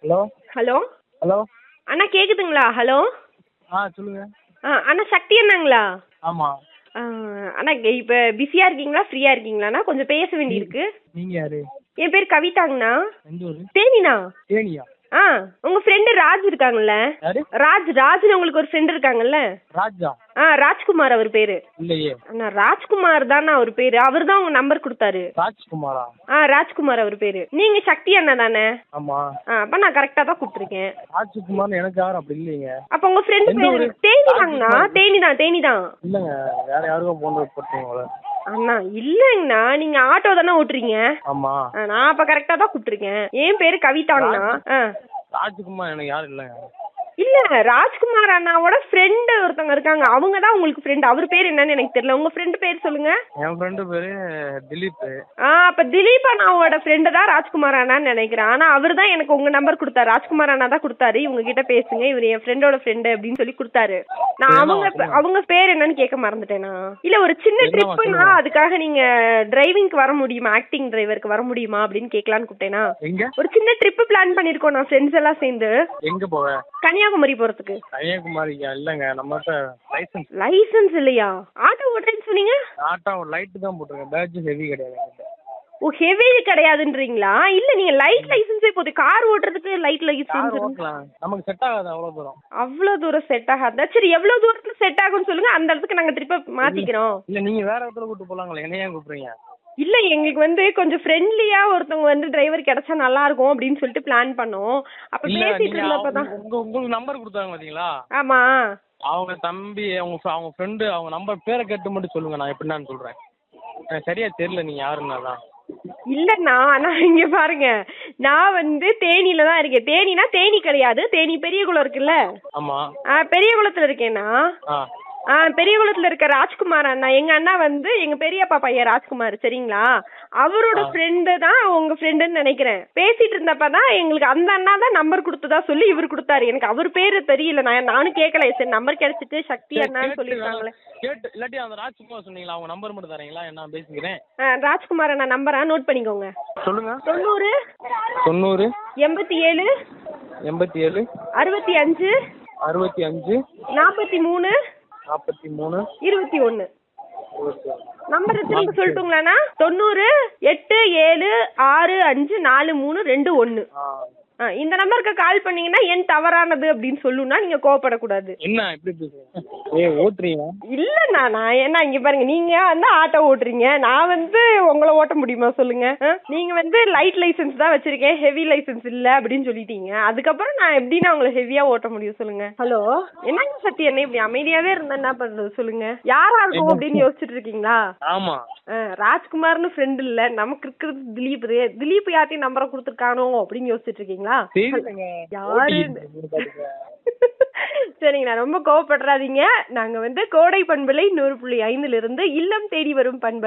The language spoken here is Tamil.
ஹலோ ஹலோ ஹலோ அண்ணா கேக்குதுங்களா ஹலோ ஆ சொல்லுங்க ஆ அண்ணா சக்தி அண்ணாங்களா ஆமாம் ஆ, அண்ணா இப்போ பிஸியாக இருக்கீங்களா ஃப்ரீயாக இருக்கீங்களாண்ணா கொஞ்சம் பேச வேண்டியிருக்கு நீங்கள் யாரு என் பேர் கவிதாங்கண்ணா எந்த ஊர் தேனிண்ணா தேனியா ஆ உங்கள் ஃப்ரெண்டு ராஜ் இருக்காங்கல்ல யாரு ராஜ் ராஜ்னு உங்களுக்கு ஒரு ஃப்ரெண்ட் இருக்காங்கல்ல ராஜா ஆ ராஜ்குமார் அவர் பேர் இல்லையே அண்ணா ராஜ்குமார் தானே அவர் பேர் அவர் தான் உங்கள் நம்பர் கொடுத்தாரு ராஜ்குமாரா ஆ ராஜ்குமார் அவர் பேர் நீங்கள் சக்தி அண்ணா தானே ஆமாம் ஆ அப்போ நான் கரெக்டாக தான் கூப்பிட்ருக்கேன் ராஜ்குமார்னு எனக்கு யாரும் அப்படி இல்லைங்க அப்போ உங்கள் ஃப்ரெண்டு எந்த ஊரு? பேர் தேனி தாங்கண்ணா தேனி தான் தேனி தான் இல்லைங்க வேற யாருக்கும் ஃபோன் போட்டீங்களா அண்ணா இல்லைங்கண்ணா நீங்க ஆட்டோ தானே ஓட்டுறீங்க ஆமாம் ஆ, நான் அப்ப கரெக்டா தான் கூப்பிட்டுருக்கேன் என் பேரு கவிதாங்கண்ணா ஆ ராஜ்குமார் எனக்கு யாரும் இல்லைங்க இல்ல ராஜ்குமார் அண்ணாவோட ஃப்ரெண்டு ஒருத்தவங்க இருக்காங்க அவங்க தான் உங்களுக்கு ஃப்ரெண்ட் அவர் பேர் என்னன்னு எனக்கு தெரியல உங்க ஃப்ரெண்டு பேர் சொல்லுங்க என் ஃப்ரெண்டு பேர் திலீப் ஆ அப்ப திலீப் அண்ணாவோட ஃப்ரெண்டு தான் ராஜ்குமார் அண்ணான்னு நினைக்கிறேன் ஆனா அவர் தான் எனக்கு உங்க நம்பர் கொடுத்தாரு ராஜ்குமார் அண்ணா தான் கொடுத்தாரு இவங்க கிட்ட பேசுங்க இவர் என் ஃப்ரெண்டோட ஃப்ரெண்டு அப்படின்னு சொல்லி கொடுத்தாரு நான் என்னவா அவங்க சொல்லுங்க. அவங்க பேர் என்னன்னு கேட்க மறந்துட்டேனா இல்ல ஒரு சின்ன என்னவா ட்ரிப்னா சொல்லுங்க. அதுக்காக நீங்க டிரைவிங்க்கு வர முடியுமா ஆக்டிங் டிரைவருக்கு வர முடியுமா அப்படின்னு கேட்கலான்னு கூப்பிட்டேனா எங்க ஒரு சின்ன ட்ரிப் பிளான் பண்ணிருக்கோம் நான் ஃப்ரெண்ட்ஸ் எல்லாம் சேர்ந்து எங்க போக கன்னியாகுமரி போறதுக்கு கன்னியாகுமரியா இல்லைங்க நம்மகிட்ட லைசன்ஸ் லைசென்ஸ் இல்லையா ஆட்டோ ஓட்டுறேன்னு சொன்னீங்க ஆட்டோ லைட்டு தான் போட்டிருக்கேன் பேட்ச் ஹெவி கிடையாது என்கிட்ட. ஓ ஹெவி கிடையாதுன்றீங்களா இல்ல நீங்க லைட் லைசென்ஸே போது கார் ஓட்டுறதுக்கு லைட் கார் லைசென்ஸ் ஓட்டலாம் நமக்கு செட் ஆகாது அவ்வளோ தூரம் அவ்வளவு தூரம் செட் ஆகாதா சரி எவ்வளவு தூரத்துல செட் ஆகும்னு சொல்லுங்க அந்த இடத்துக்கு நாங்க திருப்ப மாத்திக்கிறோம் இல்லை நீங்கள் வேற இடத்துல கூப்பிட்டு போகலாங்களே என்ன ஏன் கூப்பிட்றீங்க இல்ல எங்களுக்கு வந்து கொஞ்சம் ஃப்ரெண்ட்லியா ஒருத்தவங்க வந்து டிரைவர் கிடைச்சா நல்லா இருக்கும் அப்படின்னு சொல்லிட்டு பிளான் பண்ணோம் அப்ப இல்ல பேசிட்டு நீங்க இருந்தப்பதான் அவங்க- உங்க உங்களுக்கு நம்பர் கொடுத்தாங்க பாத்தீங்களா ஆமா அவங்க தம்பி அவங்க fr- அவங்க ஃப்ரெண்டு அவங்க நம்பர் பேரை கேட்டு மட்டும் சொல்லுங்க நான் எப்படின்னு சொல்றேன் எனக்கு சரியா தெரியல நீங்க யாருன்னு தான் இல்லண்ணா நான் இங்க பாருங்க நான் வந்து தேனியில தான் இருக்கேன் தேனினா தேனி கிடையாது தேனி பெரியகுளம் இருக்குல்ல ஆமா ஆ, பெரியகுளத்துல இருக்கேன்னா ஆ ஆ பெரியகுளத்துல இருக்க ராஜ்குமார் அண்ணா எங்க அண்ணா வந்து எங்க பெரியப்பா பையன் ராஜ்குமார் சரிங்களா அவரோட ஃப்ரெண்டு தான் உங்க ஃப்ரெண்டுன்னு நினைக்கிறேன் பேசிட்டு இருந்தப்ப தான் எங்களுக்கு அந்த அண்ணா தான் நம்பர் கொடுத்ததா சொல்லி இவர் கொடுத்தாரு எனக்கு அவர் பேரு தெரியல நான் நானும் கேட்கல சரி நம்பர் கிடைச்சிட்டு சக்தி அண்ணான்னு கேட்டு சொல்லிருக்காங்களே கேட்டு இல்லாட்டி அந்த ராஜ்குமார் சொன்னீங்களா அவங்க நம்பர் மட்டும் தரீங்களா நான் பேசிக்கிறேன் ஆ, ராஜ்குமார் அண்ணா நம்பரா நோட் பண்ணிக்கோங்க சொல்லுங்க தொண்ணூறு தொண்ணூறு எண்பத்தி ஏழு எண்பத்தி ஏழு அறுபத்தி அஞ்சு அறுபத்தி அஞ்சு நாற்பத்தி மூணு நாற்பத்தி மூணு இருபத்தி ஒன்று இருபத்தி ஒன்று நம்பர் திரும்ப சொல்லட்டுங்களாண்ணா தொண்ணூறு எட்டு ஏழு ஆறு அஞ்சு நாலு மூணு ரெண்டு ஒன்று ஆ ஆ இந்த நம்பருக்கு கால் பண்ணீங்கன்னா என் தவறானது அப்படின்னு சொல்லுன்னா நீங்க கோவப்படக்கூடாது என்ன இப்படி பேசுறீங்க ஏ ஓட்டுறீங்க இல்லண்ணா நான் ஏன்னா இங்க பாருங்க நீங்க வந்து ஆட்டோ ஓட்டுறீங்க நான் வந்து உங்களை ஓட்ட முடியுமா சொல்லுங்க ஆ? நீங்க வந்து லைட் லைசென்ஸ் தான் வச்சிருக்கேன் ஹெவி லைசென்ஸ் இல்ல அப்படின்னு சொல்லிட்டீங்க அதுக்கப்புறம் நான் எப்படின்னா உங்களை ஹெவியா ஓட்ட முடியும் சொல்லுங்க ஹலோ என்னங்க சத்தி என்ன இப்படி அமைதியாவே இருந்தா என்ன பண்றது சொல்லுங்க யாரா இருக்கும் அப்படின்னு யோசிச்சுட்டு இருக்கீங்களா ஆமா ஆ, ராஜ்குமார்னு ஃப்ரெண்ட் இல்ல நமக்கு இருக்கிறது திலீப் திலீப் யார்ட்டையும் நம்பரை கொடுத்துருக்கானோ அப்படின்னு யோசிச்சுட்டு இருக்கீங்களா தெரியலங்க யாரு ஓட்டிக்கிட்டு பாத்துக்க. சரிங்க நான் ரொம்ப கோவப்படுறாதீங்க நாங்க வந்து கோடை பண்பலை நூறு புள்ளி ஐந்துல இருந்து இல்லம் தேடி வரும் பண்பலை